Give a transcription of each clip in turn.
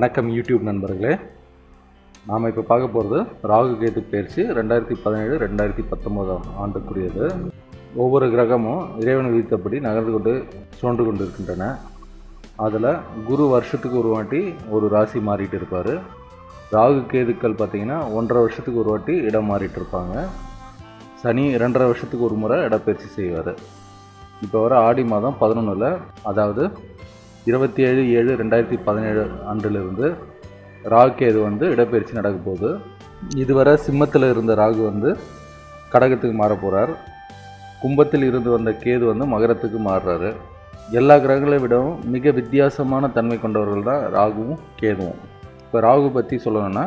வணக்கம் யூடியூப் நண்பர்களே நாம் இப்போ பார்க்க போகிறது ராகு கேது பயிற்சி ரெண்டாயிரத்தி பதினேழு ரெண்டாயிரத்தி பத்தொம்போதாம் ஆண்டுக்குரியது ஒவ்வொரு கிரகமும் இறைவன் விதித்தபடி நகர்ந்து கொண்டு சுழன்று கொண்டு இருக்கின்றன அதில் குரு வருஷத்துக்கு ஒரு வாட்டி ஒரு ராசி மாறிட்டு இருப்பார் ராகு கேதுக்கள் பார்த்தீங்கன்னா ஒன்றரை வருஷத்துக்கு ஒரு வாட்டி இடம் மாறிட்டு இருப்பாங்க சனி ரெண்டரை வருஷத்துக்கு ஒரு முறை இடப்பெயர்ச்சி செய்வார் இப்போ வர ஆடி மாதம் பதினொன்றில் அதாவது இருபத்தி ஏழு ஏழு ரெண்டாயிரத்தி பதினேழு அன்றிலிருந்து ராகு கேது வந்து இடப்பெயர்ச்சி நடக்க போகுது இதுவரை சிம்மத்தில் இருந்த ராகு வந்து கடகத்துக்கு மாற போகிறார் கும்பத்தில் இருந்து வந்த கேது வந்து மகரத்துக்கு மாறுறாரு எல்லா கிரகங்களை விடவும் மிக வித்தியாசமான தன்மை கொண்டவர்கள் தான் ராகுவும் கேதுவும் இப்போ ராகு பற்றி சொல்லணும்னா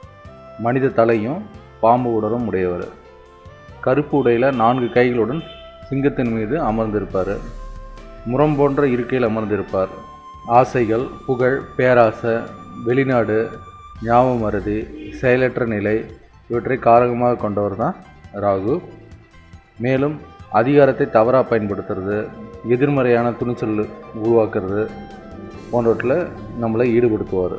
மனித தலையும் பாம்பு உடலும் உடையவர் கருப்பு உடையில் நான்கு கைகளுடன் சிங்கத்தின் மீது அமர்ந்திருப்பார் முரம் போன்ற இருக்கையில் அமர்ந்திருப்பார் ஆசைகள் புகழ் பேராசை வெளிநாடு ஞாபக மறதி செயலற்ற நிலை இவற்றை காரகமாக கொண்டவர் தான் ராகு மேலும் அதிகாரத்தை தவறாக பயன்படுத்துறது எதிர்மறையான துணிச்சல் உருவாக்குறது போன்றவற்றில் நம்மளை ஈடுபடுத்துவார்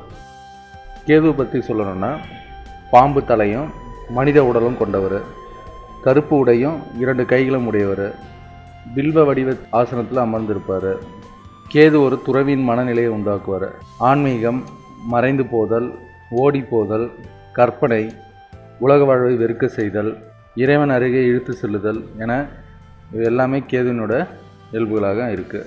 கேது பற்றி சொல்லணும்னா பாம்பு தலையும் மனித உடலும் கொண்டவர் கருப்பு உடையும் இரண்டு கைகளும் உடையவர் பில்வ வடிவ ஆசனத்தில் அமர்ந்திருப்பார் கேது ஒரு துறவின் மனநிலையை உண்டாக்குவார் ஆன்மீகம் மறைந்து போதல் ஓடி போதல் கற்பனை உலக வாழ்வை வெறுக்க செய்தல் இறைவன் அருகே இழுத்து செல்லுதல் என இது எல்லாமே கேதுவினோட இயல்புகளாக இருக்குது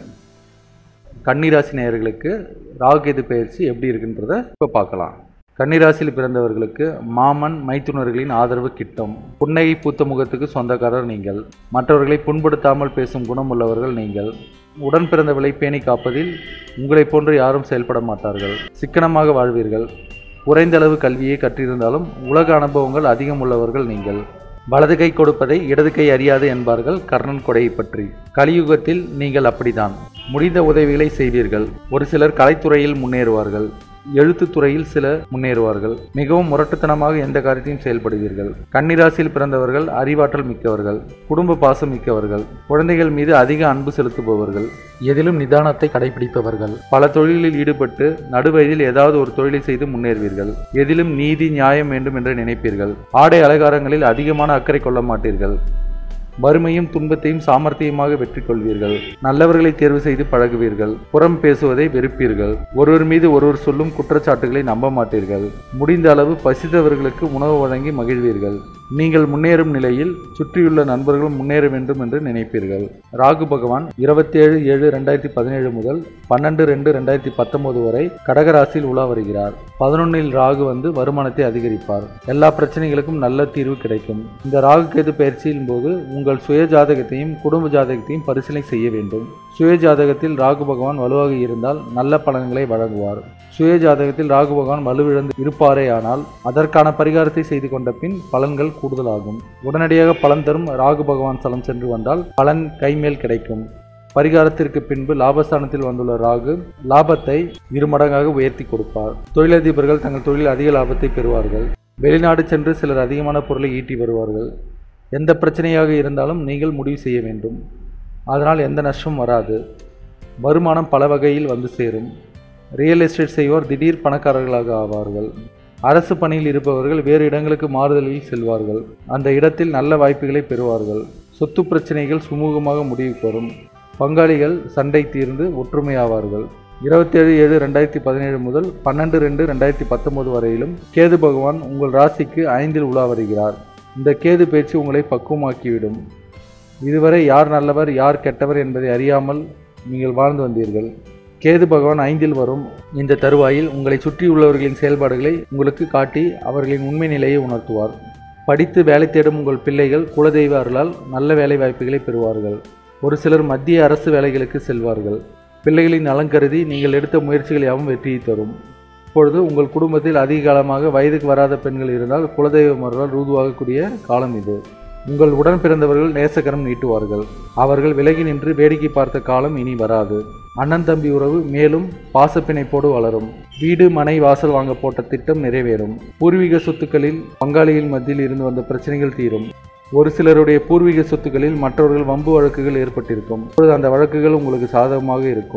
கன்னிராசி நேயர்களுக்கு ராகுகேது பயிற்சி எப்படி இருக்குன்றத இப்போ பார்க்கலாம் கன்னிராசியில் பிறந்தவர்களுக்கு மாமன் மைத்துனர்களின் ஆதரவு கிட்டும் புன்னகை பூத்த முகத்துக்கு சொந்தக்காரர் நீங்கள் மற்றவர்களை புண்படுத்தாமல் பேசும் குணம் உள்ளவர்கள் நீங்கள் உடன் பிறந்தவளை பேணி காப்பதில் உங்களைப் போன்று யாரும் செயல்பட மாட்டார்கள் சிக்கனமாக வாழ்வீர்கள் குறைந்த அளவு கல்வியை கற்றிருந்தாலும் உலக அனுபவங்கள் அதிகம் உள்ளவர்கள் நீங்கள் வலது கை கொடுப்பதை இடது கை அறியாது என்பார்கள் கர்ணன் கொடையை பற்றி கலியுகத்தில் நீங்கள் அப்படித்தான் முடிந்த உதவிகளை செய்வீர்கள் ஒரு சிலர் கலைத்துறையில் முன்னேறுவார்கள் எழுத்துத் துறையில் சில முன்னேறுவார்கள் மிகவும் முரட்டுத்தனமாக எந்த காரியத்தையும் செயல்படுவீர்கள் கன்னிராசியில் பிறந்தவர்கள் அறிவாற்றல் மிக்கவர்கள் குடும்ப பாசம் மிக்கவர்கள் குழந்தைகள் மீது அதிக அன்பு செலுத்துபவர்கள் எதிலும் நிதானத்தை கடைபிடிப்பவர்கள் பல தொழிலில் ஈடுபட்டு நடுவயதில் ஏதாவது ஒரு தொழிலை செய்து முன்னேறுவீர்கள் எதிலும் நீதி நியாயம் வேண்டும் என்று நினைப்பீர்கள் ஆடை அலங்காரங்களில் அதிகமான அக்கறை கொள்ள மாட்டீர்கள் வறுமையும் துன்பத்தையும் சாமர்த்தியமாக வெற்றி கொள்வீர்கள் நல்லவர்களை தேர்வு செய்து பழகுவீர்கள் புறம் பேசுவதை வெறுப்பீர்கள் ஒருவர் மீது ஒருவர் சொல்லும் குற்றச்சாட்டுகளை நம்ப மாட்டீர்கள் முடிந்த அளவு பசித்தவர்களுக்கு உணவு வழங்கி மகிழ்வீர்கள் நீங்கள் முன்னேறும் நிலையில் சுற்றியுள்ள நண்பர்கள் முன்னேற வேண்டும் என்று நினைப்பீர்கள் ராகு பகவான் இருபத்தி ஏழு ஏழு ரெண்டாயிரத்தி பதினேழு முதல் பன்னெண்டு ரெண்டு ரெண்டாயிரத்தி பத்தொன்பது வரை கடகராசியில் உலா வருகிறார் பதினொன்னில் ராகு வந்து வருமானத்தை அதிகரிப்பார் எல்லா பிரச்சனைகளுக்கும் நல்ல தீர்வு கிடைக்கும் இந்த ராகு கேது பயிற்சியின் போது உங்கள் சுய ஜாதகத்தையும் குடும்ப ஜாதகத்தையும் பரிசீலனை செய்ய வேண்டும் சுய ஜாதகத்தில் ராகு பகவான் வலுவாக இருந்தால் நல்ல பலன்களை வழங்குவார் சுய ஜாதகத்தில் ராகு பகவான் வலுவிழந்து இருப்பாரே ஆனால் அதற்கான பரிகாரத்தை செய்து கொண்ட பின் பலன்கள் கூடுதலாகும் உடனடியாக பலன் தரும் ராகு பகவான் ஸ்தலம் சென்று வந்தால் பலன் கைமேல் கிடைக்கும் பரிகாரத்திற்கு பின்பு லாபஸ்தானத்தில் வந்துள்ள ராகு லாபத்தை இருமடங்காக உயர்த்தி கொடுப்பார் தொழிலதிபர்கள் தங்கள் தொழில் அதிக லாபத்தை பெறுவார்கள் வெளிநாடு சென்று சிலர் அதிகமான பொருளை ஈட்டி வருவார்கள் எந்த பிரச்சனையாக இருந்தாலும் நீங்கள் முடிவு செய்ய வேண்டும் அதனால் எந்த நஷ்டமும் வராது வருமானம் பல வகையில் வந்து சேரும் ரியல் எஸ்டேட் செய்வோர் திடீர் பணக்காரர்களாக ஆவார்கள் அரசு பணியில் இருப்பவர்கள் வேறு இடங்களுக்கு மாறுதலில் செல்வார்கள் அந்த இடத்தில் நல்ல வாய்ப்புகளை பெறுவார்கள் சொத்து பிரச்சனைகள் சுமூகமாக முடிவுக்கு வரும் பங்காளிகள் சண்டை தீர்ந்து ஒற்றுமையாவார்கள் இருபத்தேழு ஏழு ரெண்டாயிரத்தி பதினேழு முதல் பன்னெண்டு ரெண்டு ரெண்டாயிரத்தி பத்தொன்பது வரையிலும் கேது பகவான் உங்கள் ராசிக்கு ஐந்தில் உலா வருகிறார் இந்த கேது பேச்சு உங்களை பக்குவமாக்கிவிடும் இதுவரை யார் நல்லவர் யார் கெட்டவர் என்பதை அறியாமல் நீங்கள் வாழ்ந்து வந்தீர்கள் கேது பகவான் ஐந்தில் வரும் இந்த தருவாயில் உங்களை சுற்றியுள்ளவர்களின் செயல்பாடுகளை உங்களுக்கு காட்டி அவர்களின் உண்மை நிலையை உணர்த்துவார் படித்து வேலை தேடும் உங்கள் பிள்ளைகள் குலதெய்வ அருளால் நல்ல வேலை வாய்ப்புகளை பெறுவார்கள் ஒரு சிலர் மத்திய அரசு வேலைகளுக்கு செல்வார்கள் பிள்ளைகளின் நலன் கருதி நீங்கள் எடுத்த முயற்சிகள் யாவும் வெற்றியை தரும் இப்பொழுது உங்கள் குடும்பத்தில் அதிக காலமாக வயதுக்கு வராத பெண்கள் இருந்தால் குலதெய்வ மருளால் ரூதுவாகக்கூடிய காலம் இது உங்கள் உடன் பிறந்தவர்கள் நேசகரம் நீட்டுவார்கள் அவர்கள் விலகி நின்று வேடிக்கை பார்த்த காலம் இனி வராது அண்ணன் தம்பி உறவு மேலும் பாசப்பிணைப்போடு வளரும் வீடு மனை வாசல் வாங்க போட்ட திட்டம் நிறைவேறும் பூர்வீக சொத்துக்களில் பங்காளிகள் மத்தியில் இருந்து வந்த பிரச்சனைகள் தீரும் ஒரு சிலருடைய பூர்வீக சொத்துக்களில் மற்றவர்கள் வம்பு வழக்குகள் ஏற்பட்டிருக்கும் இப்பொழுது அந்த வழக்குகள் உங்களுக்கு சாதகமாக இருக்கும்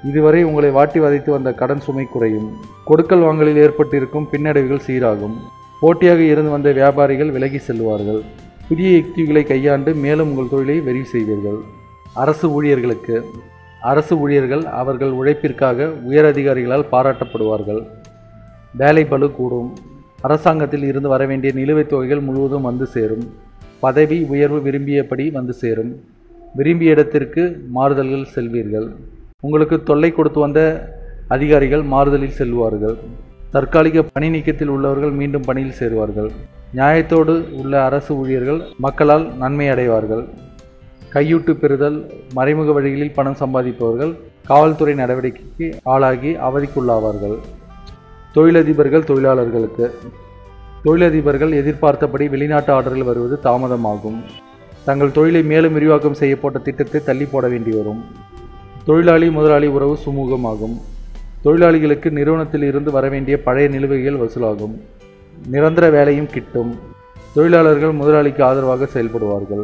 இதுவரை உங்களை வாட்டி வதைத்து வந்த கடன் சுமை குறையும் கொடுக்கல் வாங்கலில் ஏற்பட்டிருக்கும் பின்னடைவுகள் சீராகும் போட்டியாக இருந்து வந்த வியாபாரிகள் விலகி செல்வார்கள் புதிய யுக்திகளை கையாண்டு மேலும் உங்கள் தொழிலை விரிவு செய்வீர்கள் அரசு ஊழியர்களுக்கு அரசு ஊழியர்கள் அவர்கள் உழைப்பிற்காக உயர் அதிகாரிகளால் பாராட்டப்படுவார்கள் வேலை பளு கூடும் அரசாங்கத்தில் இருந்து வர வேண்டிய நிலுவைத் தொகைகள் முழுவதும் வந்து சேரும் பதவி உயர்வு விரும்பியபடி வந்து சேரும் விரும்பிய இடத்திற்கு மாறுதல்கள் செல்வீர்கள் உங்களுக்கு தொல்லை கொடுத்து வந்த அதிகாரிகள் மாறுதலில் செல்வார்கள் தற்காலிக பணி நீக்கத்தில் உள்ளவர்கள் மீண்டும் பணியில் சேருவார்கள் நியாயத்தோடு உள்ள அரசு ஊழியர்கள் மக்களால் நன்மை அடைவார்கள் கையூட்டு பெறுதல் மறைமுக வழிகளில் பணம் சம்பாதிப்பவர்கள் காவல்துறை நடவடிக்கைக்கு ஆளாகி அவதிக்குள்ளாவார்கள் தொழிலதிபர்கள் தொழிலாளர்களுக்கு தொழிலதிபர்கள் எதிர்பார்த்தபடி வெளிநாட்டு ஆர்டர்கள் வருவது தாமதமாகும் தங்கள் தொழிலை மேலும் விரிவாக்கம் செய்யப்பட்ட திட்டத்தை தள்ளி போட வேண்டி வரும் தொழிலாளி முதலாளி உறவு சுமூகமாகும் தொழிலாளிகளுக்கு நிறுவனத்தில் இருந்து வர வேண்டிய பழைய நிலுவைகள் வசூலாகும் நிரந்தர வேலையும் கிட்டும் தொழிலாளர்கள் முதலாளிக்கு ஆதரவாக செயல்படுவார்கள்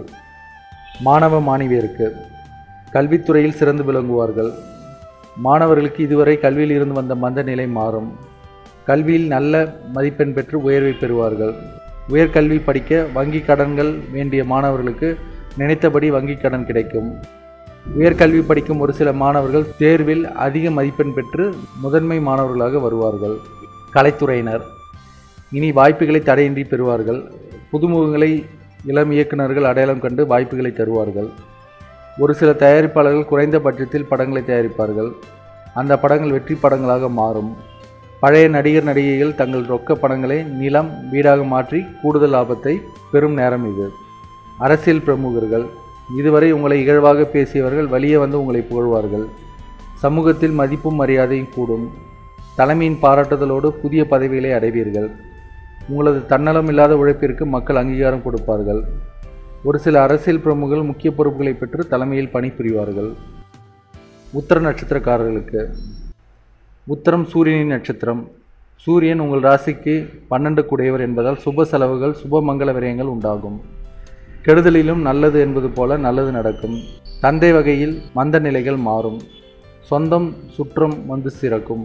மாணவ மாணவியருக்கு கல்வித்துறையில் சிறந்து விளங்குவார்கள் மாணவர்களுக்கு இதுவரை கல்வியில் இருந்து வந்த மந்த நிலை மாறும் கல்வியில் நல்ல மதிப்பெண் பெற்று உயர்வை பெறுவார்கள் உயர்கல்வி படிக்க வங்கி கடன்கள் வேண்டிய மாணவர்களுக்கு நினைத்தபடி வங்கி கடன் கிடைக்கும் உயர்கல்வி படிக்கும் ஒரு சில மாணவர்கள் தேர்வில் அதிக மதிப்பெண் பெற்று முதன்மை மாணவர்களாக வருவார்கள் கலைத்துறையினர் இனி வாய்ப்புகளை தடையின்றி பெறுவார்கள் புதுமுகங்களை இளம் இயக்குநர்கள் அடையாளம் கண்டு வாய்ப்புகளை தருவார்கள் ஒரு சில தயாரிப்பாளர்கள் குறைந்த பட்ஜெட்டில் படங்களை தயாரிப்பார்கள் அந்த படங்கள் வெற்றி படங்களாக மாறும் பழைய நடிகர் நடிகைகள் தங்கள் ரொக்க பணங்களை நிலம் வீடாக மாற்றி கூடுதல் லாபத்தை பெறும் நேரம் இது அரசியல் பிரமுகர்கள் இதுவரை உங்களை இகழ்வாக பேசியவர்கள் வெளியே வந்து உங்களை புகழ்வார்கள் சமூகத்தில் மதிப்பும் மரியாதையும் கூடும் தலைமையின் பாராட்டுதலோடு புதிய பதவிகளை அடைவீர்கள் உங்களது தன்னலம் இல்லாத உழைப்பிற்கு மக்கள் அங்கீகாரம் கொடுப்பார்கள் ஒரு சில அரசியல் பிரமுகர்கள் முக்கிய பொறுப்புகளை பெற்று தலைமையில் பணிபுரிவார்கள் உத்தர நட்சத்திரக்காரர்களுக்கு உத்தரம் சூரியனின் நட்சத்திரம் சூரியன் உங்கள் ராசிக்கு பன்னெண்டு குடையவர் என்பதால் சுப செலவுகள் சுப மங்கள விரயங்கள் உண்டாகும் கெடுதலிலும் நல்லது என்பது போல நல்லது நடக்கும் தந்தை வகையில் மந்த நிலைகள் மாறும் சொந்தம் சுற்றம் வந்து சிறக்கும்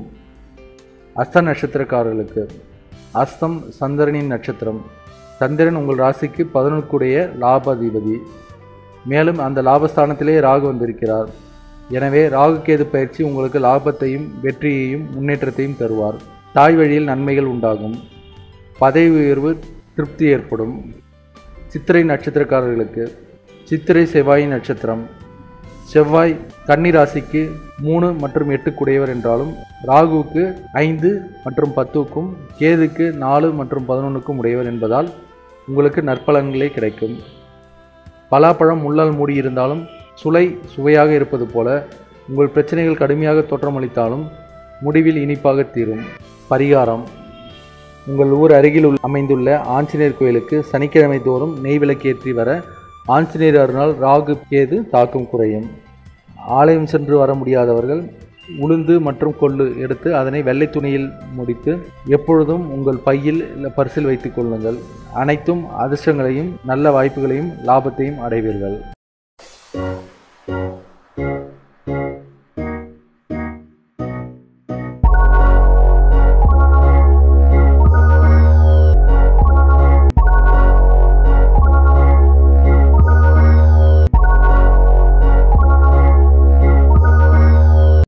அஸ்த நட்சத்திரக்காரர்களுக்கு அஸ்தம் சந்திரனின் நட்சத்திரம் சந்திரன் உங்கள் ராசிக்கு பதினொன்றுக்குடைய லாபாதிபதி மேலும் அந்த லாபஸ்தானத்திலே ராகு வந்திருக்கிறார் எனவே ராகு கேது பயிற்சி உங்களுக்கு லாபத்தையும் வெற்றியையும் முன்னேற்றத்தையும் தருவார் தாய் வழியில் நன்மைகள் உண்டாகும் பதவி உயர்வு திருப்தி ஏற்படும் சித்திரை நட்சத்திரக்காரர்களுக்கு சித்திரை செவ்வாயின் நட்சத்திரம் செவ்வாய் கன்னி ராசிக்கு மூணு மற்றும் எட்டுக்குடையவர் என்றாலும் ராகுவுக்கு ஐந்து மற்றும் பத்துக்கும் கேதுக்கு நாலு மற்றும் பதினொன்றுக்கும் உடையவர் என்பதால் உங்களுக்கு நற்பலன்களே கிடைக்கும் பலாப்பழம் முள்ளால் மூடியிருந்தாலும் சுளை சுவையாக இருப்பது போல உங்கள் பிரச்சனைகள் கடுமையாக தோற்றமளித்தாலும் முடிவில் இனிப்பாக தீரும் பரிகாரம் உங்கள் ஊர் அருகில் உள்ள அமைந்துள்ள ஆஞ்சநேயர் கோயிலுக்கு சனிக்கிழமை தோறும் நெய் விளக்கேற்றி வர ஆஞ்சநேயர் அருளால் ராகு கேது தாக்கம் குறையும் ஆலயம் சென்று வர முடியாதவர்கள் உளுந்து மற்றும் கொள்ளு எடுத்து அதனை வெள்ளை துணியில் முடித்து எப்பொழுதும் உங்கள் பையில் இல்லை பர்சில் வைத்துக் கொள்ளுங்கள் அனைத்தும் அதிர்ஷ்டங்களையும் நல்ல வாய்ப்புகளையும் லாபத்தையும் அடைவீர்கள்